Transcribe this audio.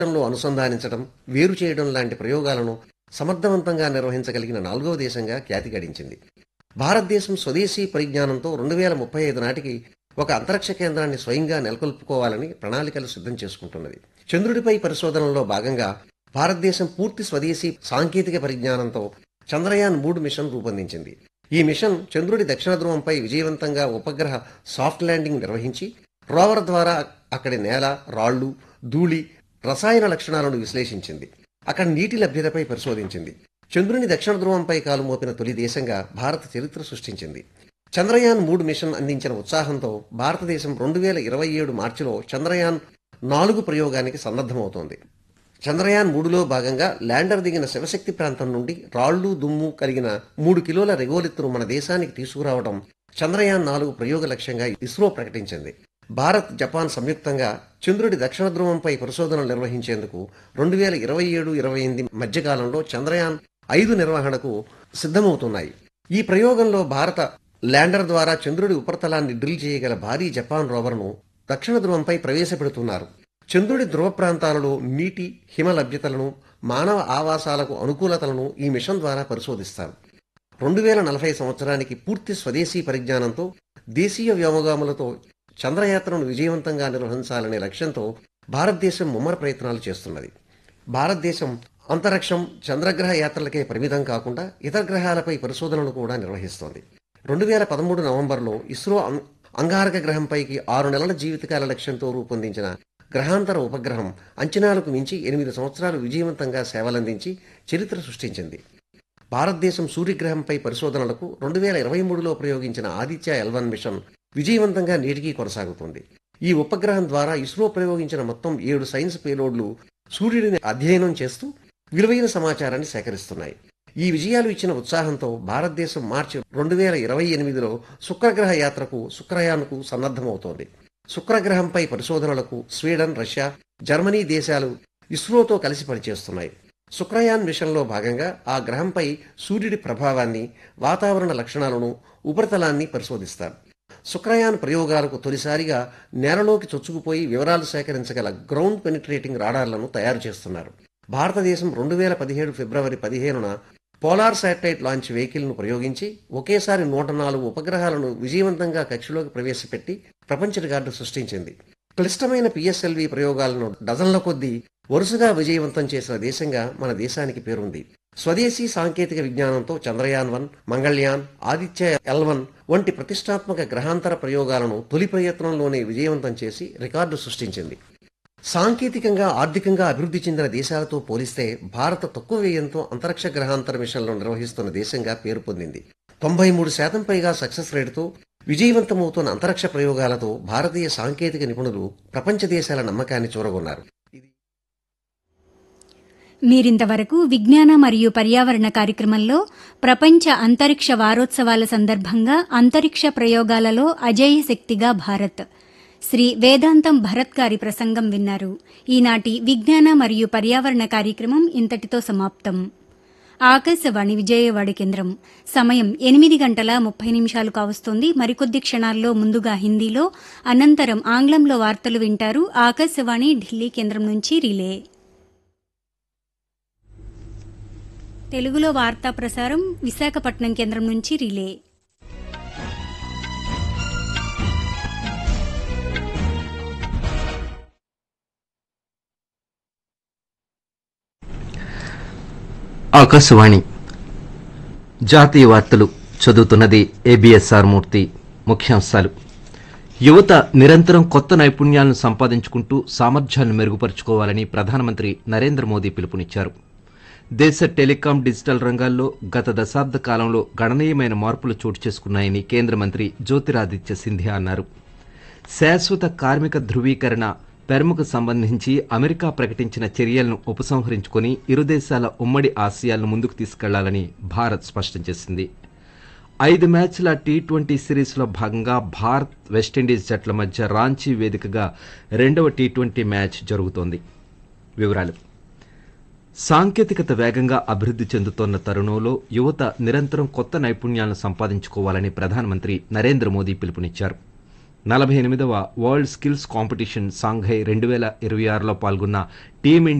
లో అనుసంధానించడం వేరు చేయడం లాంటి ప్రయోగాలను సమర్థవంతంగా నిర్వహించగలిగిన నాలుగవ దేశంగా ఖ్యాతి గడించింది భారతదేశం స్వదేశీ పరిజ్ఞానంతో రెండు వేల ముప్పై ఐదు నాటికి ఒక అంతరిక్ష కేంద్రాన్ని స్వయంగా నెలకొల్పుకోవాలని ప్రణాళికలు సిద్ధం చేసుకుంటున్నది చంద్రుడిపై పరిశోధనలో భాగంగా భారతదేశం పూర్తి స్వదేశీ సాంకేతిక పరిజ్ఞానంతో చంద్రయాన్ మూడు మిషన్ రూపొందించింది ఈ మిషన్ చంద్రుడి దక్షిణ ధ్రువంపై విజయవంతంగా ఉపగ్రహ సాఫ్ట్ ల్యాండింగ్ నిర్వహించి రోవర్ ద్వారా అక్కడి నేల రాళ్లు ధూళి రసాయన లక్షణాలను విశ్లేషించింది అక్కడ నీటి లభ్యతపై పరిశోధించింది చంద్రుని దక్షిణ ధ్రువంపై కాలు మోపిన తొలి దేశంగా భారత చరిత్ర సృష్టించింది చంద్రయాన్ మూడు మిషన్ అందించిన ఉత్సాహంతో భారతదేశం రెండు వేల ఇరవై ఏడు మార్చిలో చంద్రయాన్ నాలుగు ప్రయోగానికి సన్నద్ధమవుతోంది చంద్రయాన్ మూడులో భాగంగా ల్యాండర్ దిగిన శివశక్తి ప్రాంతం నుండి రాళ్లు దుమ్ము కలిగిన మూడు కిలోల రెగోలిత్తును మన దేశానికి తీసుకురావడం చంద్రయాన్ నాలుగు ప్రయోగ లక్ష్యంగా ఇస్రో ప్రకటించింది భారత్ జపాన్ సంయుక్తంగా చంద్రుడి దక్షిణ ధ్రువంపై పరిశోధనలు నిర్వహించేందుకు రెండు వేల ఇరవై ఏడు ఇరవై ఎనిమిది మధ్యకాలంలో చంద్రయాన్ ఐదు నిర్వహణకు సిద్ధమవుతున్నాయి ఈ ప్రయోగంలో భారత ల్యాండర్ ద్వారా చంద్రుడి ఉపరితలాన్ని డ్రిల్ చేయగల భారీ జపాన్ రోవర్ను దక్షిణ ధ్రువంపై ప్రవేశపెడుతున్నారు చంద్రుడి ధ్రువ ప్రాంతాలలో నీటి హిమ లభ్యతలను మానవ ఆవాసాలకు అనుకూలతలను ఈ మిషన్ ద్వారా పరిశోధిస్తారు రెండు వేల నలభై సంవత్సరానికి పూర్తి స్వదేశీ పరిజ్ఞానంతో దేశీయ వ్యోమగాములతో చంద్రయాత్రను విజయవంతంగా నిర్వహించాలనే లక్ష్యంతో భారతదేశం ముమ్మర ప్రయత్నాలు చేస్తున్నది భారతదేశం అంతరిక్షం చంద్రగ్రహ యాత్రలకే పరిమితం కాకుండా ఇతర గ్రహాలపై పరిశోధనలు కూడా నిర్వహిస్తోంది రెండు వేల పదమూడు నవంబర్లో ఇస్రో అం- అంగారక గ్రహంపైకి ఆరు నెలల జీవితకాల లక్ష్యంతో రూపొందించిన గ్రహాంతర ఉపగ్రహం అంచనాలకు మించి ఎనిమిది సంవత్సరాలు విజయవంతంగా సేవలందించి చరిత్ర సృష్టించింది భారతదేశం సూర్యగ్రహంపై పరిశోధనలకు రెండు వేల ఇరవై మూడులో ప్రయోగించిన ఆదిత్య ఎల్వన్ మిషన్ విజయవంతంగా నేటికీ కొనసాగుతోంది ఈ ఉపగ్రహం ద్వారా ఇస్రో ప్రయోగించిన మొత్తం ఏడు సైన్స్ పేలోడ్లు సూర్యుడిని అధ్యయనం చేస్తూ విలువైన సమాచారాన్ని సేకరిస్తున్నాయి ఈ విజయాలు ఇచ్చిన ఉత్సాహంతో భారతదేశం మార్చి రెండు వేల ఇరవై ఎనిమిదిలో శుక్రగ్రహ యాత్రకు శుక్రయాన్కు సన్నద్ధమవుతోంది శుక్రగ్రహంపై పరిశోధనలకు స్వీడన్ రష్యా జర్మనీ దేశాలు ఇస్రోతో కలిసి పనిచేస్తున్నాయి శుక్రయాన్ మిషన్లో భాగంగా ఆ గ్రహంపై సూర్యుడి ప్రభావాన్ని వాతావరణ లక్షణాలను ఉపరితలాన్ని పరిశోధిస్తారు శుక్రయాన్ ప్రయోగాలకు తొలిసారిగా నేలలోకి చొచ్చుకుపోయి వివరాలు సేకరించగల గ్రౌండ్ పెనిట్రేటింగ్ రాడార్లను తయారు చేస్తున్నారు భారతదేశం రెండు వేల పదిహేడు ఫిబ్రవరి పదిహేనున పోలార్ శాటిలైట్ లాంచ్ వెహికల్ ను ప్రయోగించి ఒకేసారి నూట నాలుగు ఉపగ్రహాలను విజయవంతంగా కక్షలోకి ప్రవేశపెట్టి ప్రపంచ రికార్డు సృష్టించింది క్లిష్టమైన పిఎస్ఎల్వి ప్రయోగాలను డజన్ల కొద్దీ వరుసగా విజయవంతం చేసిన దేశంగా మన దేశానికి పేరుంది స్వదేశీ సాంకేతిక విజ్ఞానంతో Chandrayaan one Mangalyaan Aditya L one వంటి ప్రతిష్టాత్మక గ్రహాంతర ప్రయోగాలను తొలి ప్రయత్నంలోనే విజయవంతం చేసి రికార్డు సృష్టించింది సాంకేతికంగా ఆర్థికంగా అభివృద్ధి చెందిన దేశాలతో పోలిస్తే భారత తక్కువ వ్యయంతో అంతరిక్ష గ్రహాంతర మిషన్లు నిర్వహిస్తున్న దేశంగా పేరు పొందింది తొంభై మూడు శాతం పైగా సక్సెస్ రేటుతో విజయవంతమవుతున్న అంతరిక్ష ప్రయోగాలతో భారతీయ సాంకేతిక నిపుణులు ప్రపంచ దేశాల నమ్మకాన్ని చూరగొన్నారు మీరింతవరకు విజ్ఞాన మరియు పర్యావరణ కార్యక్రమంలో ప్రపంచ అంతరిక్ష వారోత్సవాల సందర్భంగా అంతరిక్ష ప్రయోగాలలో అజేయ శక్తిగా భారత్ శ్రీ వేదాంతం భరత్ గారి ప్రసంగం విన్నారు ఈనాటి విజ్ఞాన మరియు పర్యావరణ కార్యక్రమం ఇంతటితో సమాప్తం ఆకాశవాణి విజయవాడ కేంద్రం సమయం ఎనిమిది గంటల ముప్పై నిమిషాలు కావస్తోంది మరికొద్ది క్షణాల్లో ముందుగా హిందీలో అనంతరం ఆంగ్లంలో వార్తలు వింటారు ఆకాశవాణి ఢిల్లీ కేంద్రం నుంచి రిలే తెలుగులో వార్తా ప్రసారం విశాఖపట్నం కేంద్రం నుంచి రిలే ఆకాశవాణి జాతీయ వార్తలు చదువుతున్నది ఏబిఎస్ఆర్ మూర్తి ముఖ్యాంశాలు యువత నిరంతరం కొత్త నైపుణ్యాలను సంపాదించుకుంటూ సామర్థ్యాలను మెరుగుపరుచుకోవాలని ప్రధానమంత్రి నరేంద్ర మోదీ పిలుపునిచ్చారు దేశ టెలికాం డిజిటల్ రంగాల్లో గత దశాబ్ద కాలంలో గణనీయమైన మార్పులు చోటు చేసుకున్నాయని కేంద్ర మంత్రి జ్యోతిరాదిత్య సింధియా అన్నారు శాశ్వత కార్మిక ధృవీకరణ పెర్ముకు సంబంధించి అమెరికా ప్రకటించిన చర్యలను ఉపసంహరించుకొని ఇరు దేశాల ఉమ్మడి ఆశయాలను ముందుకు తీసుకెళ్లాలని భారత్ స్పష్టం చేసింది ఐదు మ్యాచ్ల టీ ట్వంటీ సిరీస్లో భాగంగా భారత్ వెస్టిండీస్ జట్ల మధ్య రాంచీ వేదికగా రెండవ టీ ట్వంటీ మ్యాచ్ జరుగుతోంది వివరాలు సాంకేతికత వేగంగా అభివృద్ధి చెందుతోన్న తరుణంలో యువత నిరంతరం కొత్త నైపుణ్యాలను సంపాదించుకోవాలని ప్రధానమంత్రి నరేంద్ర మోదీ పిలుపునిచ్చారు నలభై ఎనిమిదవ వరల్డ్ స్కిల్స్ కాంపిటీషన్ సాంఘై రెండు వేల ఇరవై ఆరులో పాల్గొన్న టీమిండియా